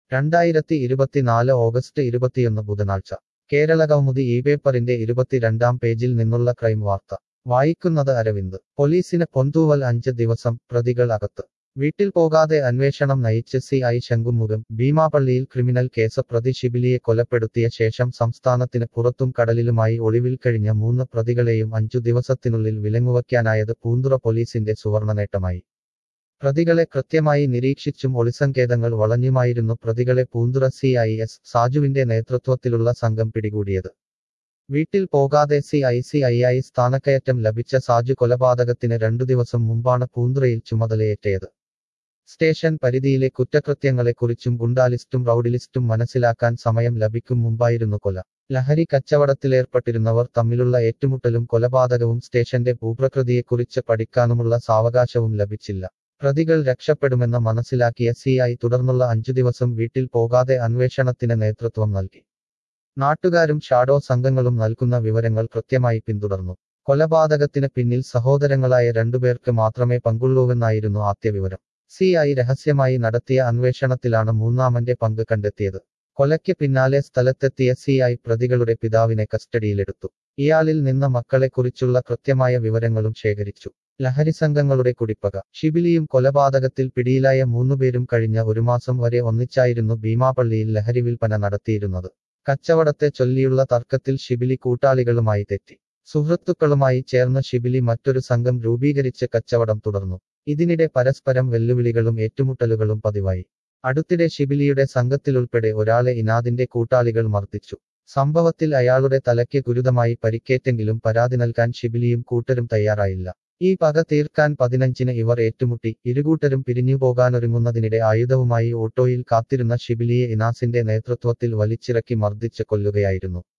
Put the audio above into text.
രണ്ടായിരത്തി ഇരുപത്തിനാല് ഓഗസ്റ്റ് ഇരുപത്തിയൊന്ന് ബുധനാഴ്ച കേരള കൗമുദി ഈ പേപ്പറിന്റെ ഇരുപത്തിരണ്ടാം പേജിൽ നിന്നുള്ള ക്രൈം വാർത്ത വായിക്കുന്നത് അരവിന്ദ് പോലീസിന് പൊന്തൂവൽ അഞ്ച് ദിവസം പ്രതികൾ അകത്ത് വീട്ടിൽ പോകാതെ അന്വേഷണം നയിച്ച് സി ഐ ശംഖുമുഖം ഭീമാപള്ളിയിൽ ക്രിമിനൽ കേസ് പ്രതി ഷിബിലിയെ കൊലപ്പെടുത്തിയ ശേഷം സംസ്ഥാനത്തിന് പുറത്തും കടലിലുമായി ഒളിവിൽ കഴിഞ്ഞ മൂന്ന് പ്രതികളെയും അഞ്ചു ദിവസത്തിനുള്ളിൽ വിലങ്ങുവയ്ക്കാനായത് പൂന്തുറ പോലീസിന്റെ സുവർണ നേട്ടമായി പ്രതികളെ കൃത്യമായി നിരീക്ഷിച്ചും ഒളിസങ്കേതങ്ങൾ വളഞ്ഞുമായിരുന്നു പ്രതികളെ പൂന്തുറ സി ഐ എസ് സാജുവിന്റെ നേതൃത്വത്തിലുള്ള സംഘം പിടികൂടിയത് വീട്ടിൽ പോകാതെ സി ഐ സി ഐ ആയി സ്ഥാനക്കയറ്റം ലഭിച്ച സാജു കൊലപാതകത്തിന് രണ്ടു ദിവസം മുമ്പാണ് പൂന്തുറയിൽ ചുമതലയേറ്റത് സ്റ്റേഷൻ പരിധിയിലെ കുറ്റകൃത്യങ്ങളെക്കുറിച്ചും ഗുണ്ടാലിസ്റ്റും റൌഡിലിസ്റ്റും മനസ്സിലാക്കാൻ സമയം ലഭിക്കും മുമ്പായിരുന്നു കൊല ലഹരി കച്ചവടത്തിലേർപ്പെട്ടിരുന്നവർ തമ്മിലുള്ള ഏറ്റുമുട്ടലും കൊലപാതകവും സ്റ്റേഷന്റെ ഭൂപ്രകൃതിയെക്കുറിച്ച് പഠിക്കാനുമുള്ള സാവകാശവും ലഭിച്ചില്ല പ്രതികൾ രക്ഷപ്പെടുമെന്ന് മനസ്സിലാക്കിയ സി ഐ തുടർന്നുള്ള അഞ്ചു ദിവസം വീട്ടിൽ പോകാതെ അന്വേഷണത്തിന് നേതൃത്വം നൽകി നാട്ടുകാരും ഷാഡോ സംഘങ്ങളും നൽകുന്ന വിവരങ്ങൾ കൃത്യമായി പിന്തുടർന്നു കൊലപാതകത്തിന് പിന്നിൽ സഹോദരങ്ങളായ രണ്ടുപേർക്ക് മാത്രമേ പങ്കുള്ളൂവെന്നായിരുന്നു ആദ്യ വിവരം സി ഐ രഹസ്യമായി നടത്തിയ അന്വേഷണത്തിലാണ് മൂന്നാമന്റെ പങ്ക് കണ്ടെത്തിയത് കൊലയ്ക്ക് പിന്നാലെ സ്ഥലത്തെത്തിയ സി ഐ പ്രതികളുടെ പിതാവിനെ കസ്റ്റഡിയിലെടുത്തു ഇയാളിൽ നിന്ന് മക്കളെക്കുറിച്ചുള്ള കൃത്യമായ വിവരങ്ങളും ശേഖരിച്ചു ലഹരി സംഘങ്ങളുടെ കുടിപ്പക ഷിബിലിയും കൊലപാതകത്തിൽ പിടിയിലായ മൂന്നുപേരും കഴിഞ്ഞ ഒരു മാസം വരെ ഒന്നിച്ചായിരുന്നു ഭീമാപള്ളിയിൽ ലഹരി വിൽപ്പന നടത്തിയിരുന്നത് കച്ചവടത്തെ ചൊല്ലിയുള്ള തർക്കത്തിൽ ഷിബിലി കൂട്ടാളികളുമായി തെറ്റി സുഹൃത്തുക്കളുമായി ചേർന്ന് ഷിബിലി മറ്റൊരു സംഘം രൂപീകരിച്ച് കച്ചവടം തുടർന്നു ഇതിനിടെ പരസ്പരം വെല്ലുവിളികളും ഏറ്റുമുട്ടലുകളും പതിവായി അടുത്തിടെ ഷിബിലിയുടെ സംഘത്തിലുൾപ്പെടെ ഒരാളെ ഇനാദിന്റെ കൂട്ടാളികൾ മർദ്ദിച്ചു സംഭവത്തിൽ അയാളുടെ തലയ്ക്ക് ഗുരുതമായി പരിക്കേറ്റെങ്കിലും പരാതി നൽകാൻ ഷിബിലിയും കൂട്ടരും തയ്യാറായില്ല ഈ പക തീർക്കാൻ പതിനഞ്ചിന് ഇവർ ഏറ്റുമുട്ടി ഇരുകൂട്ടരും പിരിഞ്ഞുപോകാനൊരുങ്ങുന്നതിനിടെ ആയുധവുമായി ഓട്ടോയിൽ കാത്തിരുന്ന ഷിബിലിയെ ഇനാസിന്റെ നേതൃത്വത്തിൽ വലിച്ചിറക്കി മർദ്ദിച്ച് കൊല്ലുകയായിരുന്നു